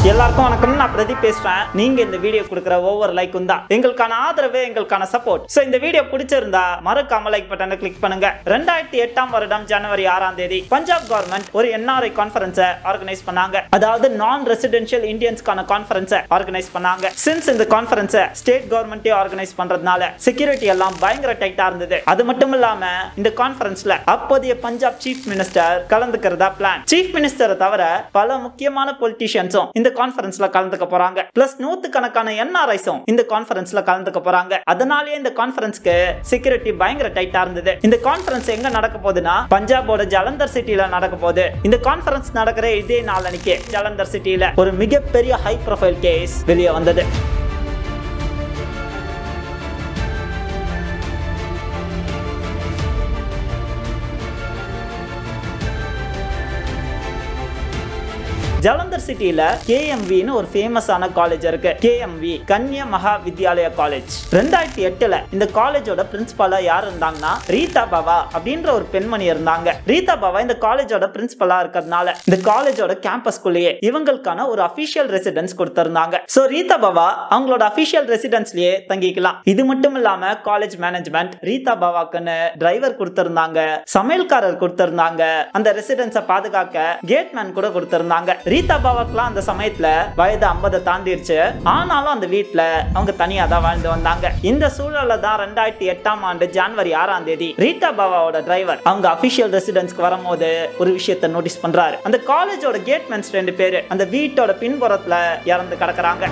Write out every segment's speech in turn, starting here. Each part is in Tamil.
எல்லாருக்கும் வணக்கம் நான் பிரதீப் பேசுறேன் நீங்க இந்த வீடியோ கொடுக்குற ஒவ்வொரு லைக்கும் தான் எங்களுக்கான ஆதரவு எங்களுக்கான சப்போர்ட் சோ இந்த வீடியோ பிடிச்சிருந்தா மறக்காம லைக் பட்டனை கிளிக் பண்ணுங்க ரெண்டாயிரத்தி எட்டாம் வருடம் ஜனவரி ஆறாம் தேதி பஞ்சாப் கவர்மெண்ட் ஒரு என்ஆர்ஐ கான்ஃபரன்ஸை ஆர்கனைஸ் பண்ணாங்க அதாவது நான் ரெசிடென்ஷியல் இந்தியன்ஸ்க்கான கான்ஃபரன்ஸை ஆர்கனைஸ் பண்ணாங்க சின்ஸ் இந்த கான்ஃபரன்ஸை ஸ்டேட் கவர்மெண்ட்டே ஆர்கனைஸ் பண்றதுனால செக்யூரிட்டி எல்லாம் பயங்கர டைட்டா இருந்தது அது மட்டும் இல்லாம இந்த கான்ஃபரன்ஸ்ல அப்போதைய பஞ்சாப் சீஃப் மினிஸ்டர் கலந்துக்கிறதா பிளான் சீஃப் மினிஸ்டரை தவிர பல முக்கியமான பொலிட்டீஷியன்ஸும் இந்த கான்ஃபரன்ஸ்ல கலந்துக்க போறாங்க பிளஸ் நூத்து கணக்கான என்ஆர்ஐஸும் இந்த கான்ஃபரன்ஸ்ல கலந்துக்க போறாங்க அதனாலேயே இந்த கான்ஃபரன்ஸ்க்கு செக்யூரிட்டி பயங்கர டைட்டா இருந்தது இந்த கான்ஃபரன்ஸ் எங்க நடக்க போகுதுன்னா பஞ்சாபோட ஜலந்தர் சிட்டில நடக்க போகுது இந்த கான்ஃபரன்ஸ் நடக்கிற இதே நாளன்னைக்கு ஜலந்தர் சிட்டில ஒரு மிகப்பெரிய ஹை ப்ரொஃபைல் கேஸ் வெளியே வந்தது ஜலந்தர் சிட்டில கேஎம்வின்னு ஒரு ஃபேமஸான காலேஜ் இருக்கு கேஎம்வி கன்யா மகா வித்யாலயா காலேஜ் ரெண்டாயிரத்தி எட்டுல இந்த காலேஜோட பிரின்சிபலா யார் இருந்தாங்கன்னா ரீதா பாவா அப்படின்ற ஒரு பெண்மணி இருந்தாங்க ரீதா பாவா இந்த காலேஜோட பிரின்சிபலா இருக்கிறதுனால இந்த காலேஜோட கேம்பஸ்குள்ளேயே இவங்களுக்கான ஒரு அபிஷியல் ரெசிடென்ஸ் கொடுத்திருந்தாங்க சோ ரீதா பாவா அவங்களோட அபிஷியல் ரெசிடென்ஸ்லயே தங்கிக்கலாம் இது மட்டும் இல்லாம காலேஜ் மேனேஜ்மெண்ட் ரீதா பாவாக்குன்னு டிரைவர் கொடுத்திருந்தாங்க சமையல்காரர் கொடுத்திருந்தாங்க அந்த ரெசிடென்ஸை பாதுகாக்க கேட்மேன் கூட கொடுத்திருந்தாங்க ரீதா பாவாக்கெல்லாம் அந்த சமயத்துல வயது ஐம்பதை தாண்டிருச்சு ஆனாலும் அந்த வீட்டுல அவங்க தனியா தான் வாழ்ந்து வந்தாங்க இந்த சூழல்ல தான் ரெண்டாயிரத்தி எட்டாம் ஆண்டு ஜனவரி ஆறாம் தேதி ரீதா பாவாவோட டிரைவர் அவங்க அபிஷியல் ரெசிடென்ஸ்க்கு வரும்போது ஒரு விஷயத்தை நோட்டீஸ் பண்றாரு அந்த காலேஜோட கேட்மென்ஸ் ரெண்டு பேரு அந்த வீட்டோட பின்புறத்துல இறந்து கிடக்குறாங்க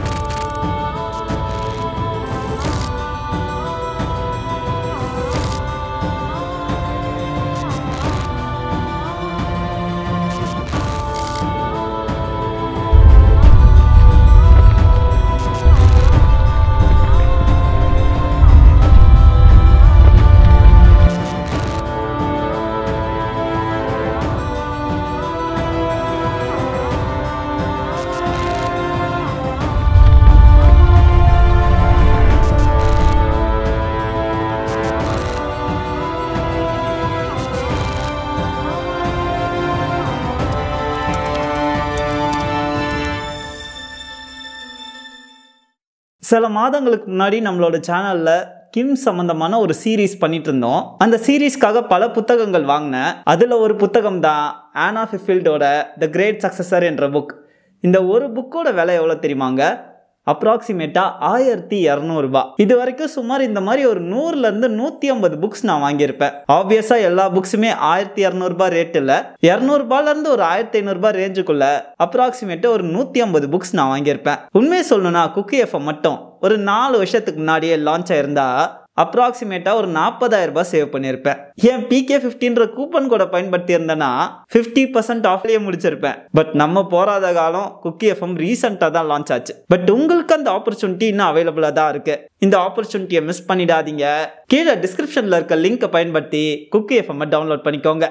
சில மாதங்களுக்கு முன்னாடி நம்மளோட சேனல்ல கிம் சம்பந்தமான ஒரு சீரீஸ் பண்ணிட்டு இருந்தோம் அந்த சீரீஸ்க்காக பல புத்தகங்கள் வாங்கினேன் அதுல ஒரு புத்தகம் தான் ஆனா ஃபிஃபில்டோட த கிரேட் சக்சஸர் என்ற புக் இந்த ஒரு புக்கோட விலை எவ்வளோ தெரியுமாங்க அப்ராக்சிமேட்டா ஆயிரத்தி இரநூறுபா இது வரைக்கும் சுமார் இந்த மாதிரி ஒரு நூறுல இருந்து நூத்தி ஐம்பது புக்ஸ் நான் வாங்கியிருப்பேன் ஆப்வியஸா எல்லா புக்ஸுமே ஆயிரத்தி இரநூறுபா ரேட் இல்ல இரநூறுபால இருந்து ஒரு ஆயிரத்தி ஐநூறுபா ரேஞ்சுக்குள்ள அப்ராக்சிமேட்டா ஒரு நூத்தி ஐம்பது புக்ஸ் நான் வாங்கியிருப்பேன் உண்மையை சொல்லணும்னா குக்கி எஃப்எம் மட்டும் ஒரு நாலு வருஷத்துக்கு முன்னாடியே லான்ச் ஆயிருந்தா அப்ராக்சிமேட்டாக ஒரு நாற்பதாயிரம் ரூபாய் சேவ் பண்ணியிருப்பேன் ஏன் பிகே ஃபிஃப்டின்ற கூப்பன் கோடை பயன்படுத்தி இருந்தேன்னா ஃபிஃப்டி பர்சன்ட் ஆஃப்லேயே முடிச்சிருப்பேன் பட் நம்ம போராத காலம் குக்கி எஃப்எம் ரீசெண்டாக தான் லான்ச் ஆச்சு பட் உங்களுக்கு அந்த ஆப்பர்ச்சுனிட்டி இன்னும் அவைலபிளாக தான் இருக்கு இந்த ஆப்பர்ச்சுனிட்டியை மிஸ் பண்ணிடாதீங்க கீழே டிஸ்கிரிப்ஷனில் இருக்க லிங்கை பயன்படுத்தி குக்கி எஃப்எம் டவுன்லோட் பண்ணிக்கோங்க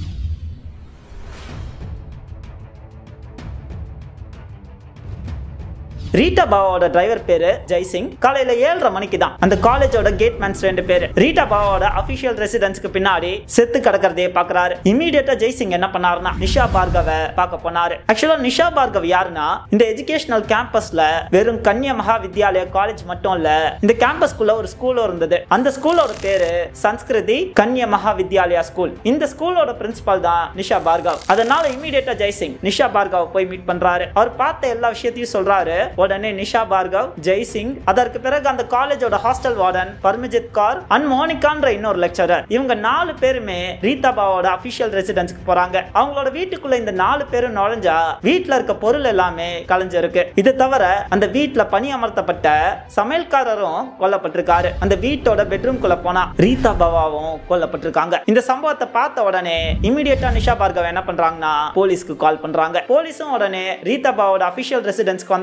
ரீட்டா பாவாவோட டிரைவர் பேரு ஜெய்சிங் காலையில ஏழரை மணிக்கு தான் அந்த காலேஜோட கேட் மேன்ஸ் ரெண்டு பேரு ரீட்டா பாவாவோட அபிஷியல் ரெசிடென்ஸ்க்கு பின்னாடி செத்து கிடக்கிறதே பாக்குறாரு இமீடியட்டா ஜெய்சிங் என்ன பண்ணாருன்னா நிஷா பார்கவ பார்க்க போனாரு ஆக்சுவலா நிஷா பார்கவ் யாருன்னா இந்த எஜுகேஷனல் கேம்பஸ்ல வெறும் கன்யா மகா வித்யாலயா காலேஜ் மட்டும் இல்ல இந்த கேம்பஸ்குள்ள ஒரு ஸ்கூலும் இருந்தது அந்த ஸ்கூலோட பேரு சன்ஸ்கிருதி கன்யா மகா வித்யாலயா ஸ்கூல் இந்த ஸ்கூலோட பிரின்சிபால் தான் நிஷா பார்கவ் அதனால இமீடியட்டா ஜெய்சிங் நிஷா பார்கவ் போய் மீட் பண்றாரு அவர் பார்த்த எல்லா விஷயத்தையும் சொல்றாரு உடனே நிஷா பார்கவ் ஜெய்சிங் அதற்கு பிறகு அந்த காலேஜோட hostel warden Parmjit Kaur and மோனிகான்ற இன்னொரு லெக்சரர் இவங்க நாலு பேருமே ரீதா பாவோட அபிஷியல் ரெசிடென்ஸ்க்கு போறாங்க அவங்களோட வீட்டுக்குள்ள இந்த நாலு பேரும் நுழைஞ்சா வீட்டுல இருக்க பொருள் எல்லாமே கலைஞ்சிருக்கு இது தவிர அந்த வீட்டுல பணி அமர்த்தப்பட்ட சமையல்காரரும் கொல்லப்பட்டிருக்காரு அந்த வீட்டோட பெட்ரூம் குள்ள போனா ரீதா பாவாவும் கொல்லப்பட்டிருக்காங்க இந்த சம்பவத்தை பார்த்த உடனே இமிடியேட்டா நிஷா பார்கவ் என்ன பண்றாங்கன்னா போலீஸ்க்கு கால் பண்றாங்க போலீஸும் உடனே ரீதா பாவோட அபிஷியல் ரெசிடென்ஸ்க்கு வந்தாங்க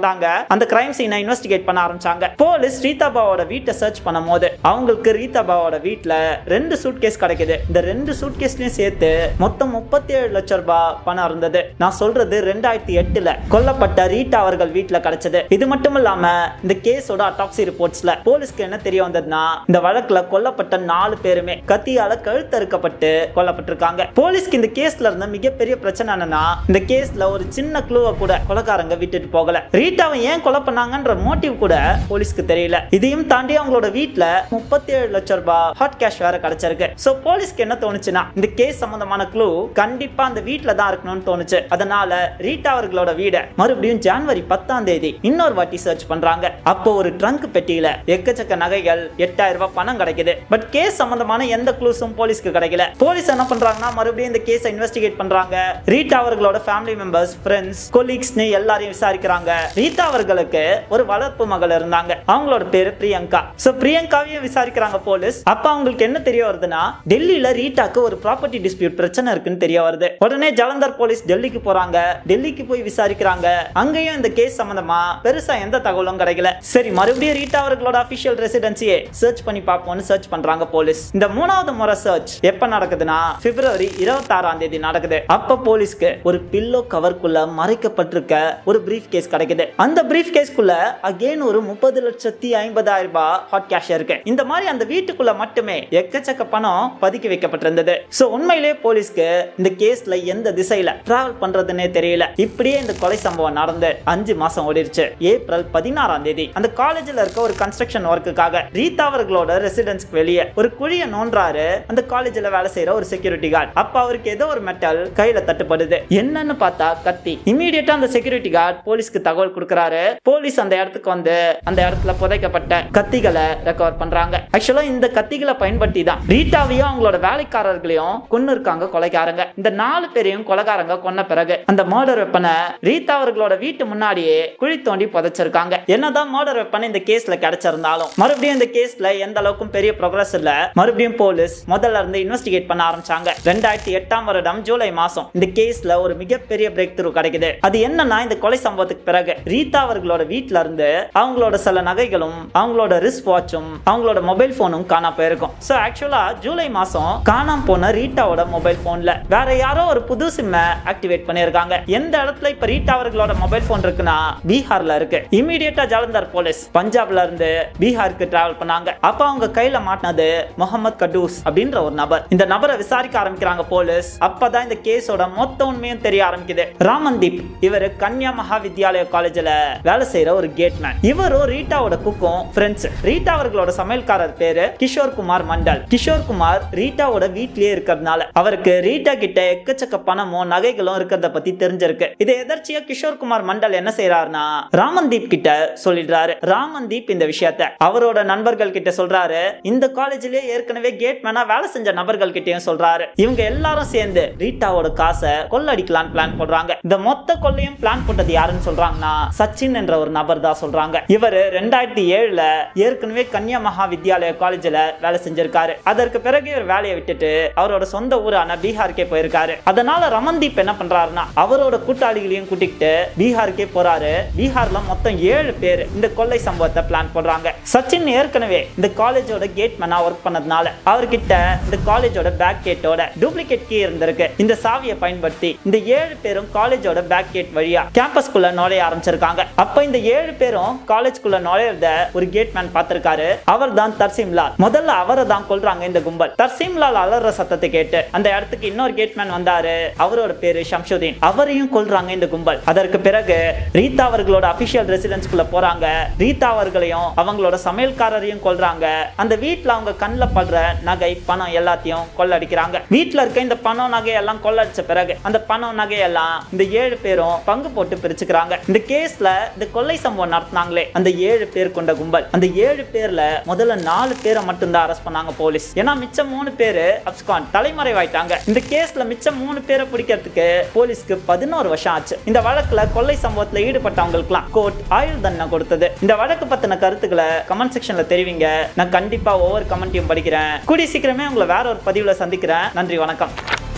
அந்த கிரைம் சீனை இன்வெஸ்டிகேட் பண்ண ஆரம்பிச்சாங்க போலீஸ் ரீதாபாவோட வீட்டை சர்ச் பண்ணும்போது அவங்களுக்கு ரீதாபாவோட வீட்ல ரெண்டு சூட் கேஸ் கிடைக்குது இந்த ரெண்டு சூட் கேஸ்லயும் சேர்த்து மொத்தம் முப்பத்தி ஏழு லட்சம் ரூபாய் பணம் இருந்தது நான் சொல்றது ரெண்டாயிரத்தி எட்டுல கொல்லப்பட்ட ரீட்டா அவர்கள் வீட்ல கிடைச்சது இது மட்டும் இல்லாம இந்த கேஸோட அட்டாக்சி ரிப்போர்ட்ஸ்ல போலீஸ்க்கு என்ன தெரிய வந்ததுன்னா இந்த வழக்குல கொல்லப்பட்ட நாலு பேருமே கத்தியால கழுத்தறுக்கப்பட்டு கொல்லப்பட்டிருக்காங்க போலீஸ்க்கு இந்த கேஸ்ல இருந்த மிகப்பெரிய பிரச்சனை என்னன்னா இந்த கேஸ்ல ஒரு சின்ன க்ளூவை கூட கொலைக்காரங்க விட்டுட்டு போகல ரீட்டாவை ஏன் கொலை பண்ணாங்கன்ற மோட்டிவ் கூட போலீஸ்க்கு தெரியல இதையும் தாண்டி அவங்களோட வீட்ல முப்பத்தி ஏழு லட்சம் ரூபாய் ஹாட் கேஷ் வேற கிடைச்சிருக்கு சோ போலீஸ்க்கு என்ன தோணுச்சுன்னா இந்த கேஸ் சம்பந்தமான க்ளூ கண்டிப்பா அந்த வீட்ல தான் இருக்கணும்னு தோணுச்சு அதனால ரீட்டா அவர்களோட வீட மறுபடியும் ஜனவரி பத்தாம் தேதி இன்னொரு வாட்டி சர்ச் பண்றாங்க அப்போ ஒரு ட்ரங்க் பெட்டியில எக்கச்சக்க நகைகள் எட்டாயிரம் ரூபாய் பணம் கிடைக்குது பட் கேஸ் சம்பந்தமான எந்த க்ளூஸும் போலீஸ்க்கு கிடைக்கல போலீஸ் என்ன பண்றாங்கன்னா மறுபடியும் இந்த கேஸை இன்வெஸ்டிகேட் பண்றாங்க ரீட்டா அவர்களோட ஃபேமிலி மெம்பர்ஸ் ஃப்ரெண்ட்ஸ் கொலீக்ஸ்னு எல்லாரையும் விசாரிக்கிறாங்க ரீட்டா அவர்களுக்கு ஒரு வளர்ப்பு மகள் இருந்தாங்க அவங்களோட பேரு பிரியங்கா சோ பிரியங்காவையும் விசாரிக்கிறாங்க போலீஸ் அப்ப அவங்களுக்கு என்ன தெரிய வருதுன்னா டெல்லியில ரீட்டாக்கு ஒரு ப்ராப்பர்ட்டி டிஸ்பியூட் பிரச்சனை இருக்குன்னு தெரிய வருது உடனே ஜலந்தர் போலீஸ் டெல்லிக்கு போறாங்க டெல்லிக்கு போய் விசாரிக்கிறாங்க அங்கேயும் இந்த கேஸ் சம்பந்தமா பெருசா எந்த தகவலும் கிடைக்கல சரி மறுபடியும் ரீட்டா அவர்களோட அபிஷியல் ரெசிடென்சியை சர்ச் பண்ணி பார்ப்போம்னு சர்ச் பண்றாங்க போலீஸ் இந்த மூணாவது முறை சர்ச் எப்ப நடக்குதுன்னா பிப்ரவரி இருபத்தி ஆறாம் தேதி நடக்குது அப்ப போலீஸ்க்கு ஒரு பில்லோ கவர்க்குள்ள மறைக்கப்பட்டிருக்க ஒரு பிரீஃப் கேஸ் கிடைக்குது அந்த பிரீஃப் கேஸ்க்குள்ள அகைன் ஒரு முப்பது லட்சத்தி ஐம்பதாயிரம் ரூபாய் ஹாட் கேஷ் இருக்கு இந்த மாதிரி அந்த வீட்டுக்குள்ள மட்டுமே எக்கச்சக்க பணம் பதுக்கி வைக்கப்பட்டிருந்தது சோ உண்மையிலேயே போலீஸ்க்கு இந்த கேஸ்ல எந்த திசையில டிராவல் பண்றதுன்னே தெரியல இப்படியே இந்த கொலை சம்பவம் நடந்து அஞ்சு மாசம் ஓடிருச்சு ஏப்ரல் பதினாறாம் தேதி அந்த காலேஜ்ல இருக்க ஒரு கன்ஸ்ட்ரக்ஷன் ஒர்க்குக்காக ரீதா அவர்களோட ரெசிடென்ஸ்க்கு வெளியே ஒரு குழிய நோன்றாரு அந்த காலேஜ்ல வேலை செய்யற ஒரு செக்யூரிட்டி கார்டு அப்ப அவருக்கு ஏதோ ஒரு மெட்டல் கையில தட்டுப்படுது என்னன்னு பார்த்தா கத்தி இமீடியட்டா அந்த செக்யூரிட்டி கார்டு போலீஸ்க்கு தகவல் கொடுக்கறாரு போலீஸ் அந்த இடத்துக்கு வந்து அந்த இடத்துல புதைக்கப்பட்ட கத்திகளை ரெக்கவர் பண்றாங்க ஆக்சுவலா இந்த கத்திகளை பயன்படுத்தி தான் ரீட்டாவையும் அவங்களோட வேலைக்காரர்களையும் கொன்னு இருக்காங்க கொலைக்காரங்க இந்த நாலு பேரையும் கொலைக்காரங்க கொன்ன பிறகு அந்த மர்டர் வெப்பனை ரீதா அவர்களோட வீட்டு முன்னாடியே குழி தோண்டி புதைச்சிருக்காங்க என்னதான் மர்டர் வெப்பன் இந்த கேஸ்ல கிடைச்சிருந்தாலும் மறுபடியும் இந்த கேஸ்ல எந்த அளவுக்கும் பெரிய ப்ரோக்ரஸ் இல்ல மறுபடியும் போலீஸ் முதல்ல இருந்து இன்வெஸ்டிகேட் பண்ண ஆரம்பிச்சாங்க ரெண்டாயிரத்தி எட்டாம் வருடம் ஜூலை மாசம் இந்த கேஸ்ல ஒரு மிகப்பெரிய பிரேக் த்ரூ கிடைக்குது அது என்னன்னா இந்த கொலை சம்பவத்துக்கு பிறகு ரீதா அவர்களோட வீட்ல இருந்து அவங்களோட சில நகைகளும் அவங்களோட ரிஸ்க் வாட்சும் அவங்களோட மொபைல் போனும் காணாம போயிருக்கும் சோ ஆக்சுவலா ஜூலை மாசம் காணாம போன ரீட்டாவோட மொபைல் போன்ல வேற யாரோ ஒரு புது சிம்ம ஆக்டிவேட் பண்ணிருக்காங்க எந்த இடத்துல இப்ப ரீட்டா அவர்களோட மொபைல் போன் இருக்குன்னா பீகார்ல இருக்கு இமீடியட்டா ஜலந்தர் போலீஸ் பஞ்சாப்ல இருந்து பீகாருக்கு டிராவல் பண்ணாங்க அப்ப அவங்க கையில மாட்டினது முகமது கடூஸ் அப்படின்ற ஒரு நபர் இந்த நபரை விசாரிக்க ஆரம்பிக்கிறாங்க போலீஸ் அப்பதான் இந்த கேஸோட மொத்த உண்மையும் தெரிய ஆரம்பிக்குது ராமன்தீப் இவர் கன்யா மகாவித்யாலய காலேஜ்ல வேலை செய்யற ஒரு கேட்மேன் இவரும் ரீட்டாவோட குக்கும் ஃப்ரெண்ட்ஸ் ரீட்டா அவர்களோட சமையல்காரர் பேரு கிஷோர் குமார் மண்டல் கிஷோர் குமார் ரீட்டாவோட வீட்லயே இருக்கிறதுனால அவருக்கு ரீட்டா கிட்ட எக்கச்சக்க பணமும் நகைகளும் இருக்கிறத பத்தி தெரிஞ்சிருக்கு இதை எதர்ச்சியா கிஷோர் குமார் மண்டல் என்ன செய்யறாருன்னா ராமன்தீப் கிட்ட சொல்லிடுறாரு ராமன்தீப் இந்த விஷயத்த அவரோட நண்பர்கள் கிட்ட சொல்றாரு இந்த காலேஜ்லயே ஏற்கனவே கேட் மேனா வேலை செஞ்ச நபர்கள் கிட்டயும் சொல்றாரு இவங்க எல்லாரும் சேர்ந்து ரீட்டாவோட காசை கொள்ளடிக்கலாம் பிளான் போடுறாங்க இந்த மொத்த கொள்ளையும் பிளான் போட்டது யாருன்னு சொல்றாங்கன்னா சச்சின் என்ற ஒரு நபர் தான் சொல்றாங்க இவர் ரெண்டாயிரத்தி ஏழுல ஏற்கனவே கன்யா மகா வித்யாலய காலேஜ்ல வேலை செஞ்சிருக்காரு அதற்கு பிறகு இவர் வேலையை விட்டுட்டு அவரோட சொந்த ஊரான பீகாருக்கே போயிருக்காரு அதனால ரமன்தீப் என்ன பண்றாருன்னா அவரோட கூட்டாளிகளையும் கூட்டிக்கிட்டு பீகாருக்கே போறாரு பீகார்ல மொத்தம் ஏழு பேர் இந்த கொள்ளை சம்பவத்தை பிளான் போடுறாங்க சச்சின் ஏற்கனவே இந்த காலேஜோட கேட் மேனா ஒர்க் பண்ணதுனால அவர்கிட்ட இந்த காலேஜோட பேக் கேட்டோட டூப்ளிகேட் கீ இருந்திருக்கு இந்த சாவியை பயன்படுத்தி இந்த ஏழு பேரும் காலேஜோட பேக் கேட் வழியா கேம்பஸ்குள்ள நுழைய ஆரம்பிச்சிருக்காங்க அப்ப இந்த ஏழு பேரும் காலேஜ்குள்ள நுழையறத ஒரு கேட் மேன் பார்த்திருக்காரு அவர் தான் தர்சீம் லால் முதல்ல அவரை தான் கொல்றாங்க இந்த கும்பல் தர்சீம் லால் அலற சத்தத்தை கேட்டு அந்த இடத்துக்கு இன்னொரு கேட் மேன் வந்தாரு அவரோட பேரு ஷம்சுதீன் அவரையும் கொல்றாங்க இந்த கும்பல் அதற்கு பிறகு ரீதா அவர்களோட அபிஷியல் ரெசிடென்ஸ்குள்ள போறாங்க ரீதா அவர்களையும் அவங்களோட சமையல்காரரையும் கொல்றாங்க அந்த வீட்ல அவங்க கண்ணில் படுற நகை பணம் எல்லாத்தையும் கொள்ளடிக்கிறாங்க வீட்ல இருக்க இந்த பணம் நகை எல்லாம் கொள்ளடிச்ச பிறகு அந்த பணம் நகை எல்லாம் இந்த ஏழு பேரும் பங்கு போட்டு பிரிச்சுக்கிறாங்க இந்த கேஸ்ல இந்த கொள்ளை சம்பவம் நடத்தினாங்களே அந்த ஏழு பேர் கொண்ட கும்பல் அந்த ஏழு பேர்ல முதல்ல நாலு பேரை மட்டும்தான் அரெஸ்ட் பண்ணாங்க போலீஸ் ஏன்னா மிச்சம் மூணு பேரு அப்ஸ்கான் தலைமறைவாயிட்டாங்க இந்த கேஸ்ல மிச்சம் மூணு பேரை பிடிக்கிறதுக்கு போலீஸ்க்கு பதினோரு வருஷம் ஆச்சு இந்த வழக்குல கொள்ளை சம்பவத்துல ஈடுபட்டவங்களுக்குலாம் கோர்ட் ஆயுள் தண்டனை கொடுத்தது இந்த வழக்கு பத்தின கருத்துக்களை கமெண்ட் செக்ஷன்ல தெரிவிங்க நான் கண்டிப்பா ஒவ்வொரு கமெண்ட்டையும் படிக்கிறேன் கூடிய சீக்கிரமே உங்களை வேற ஒரு பதிவுல சந்திக்கிறேன் நன்றி வணக்கம்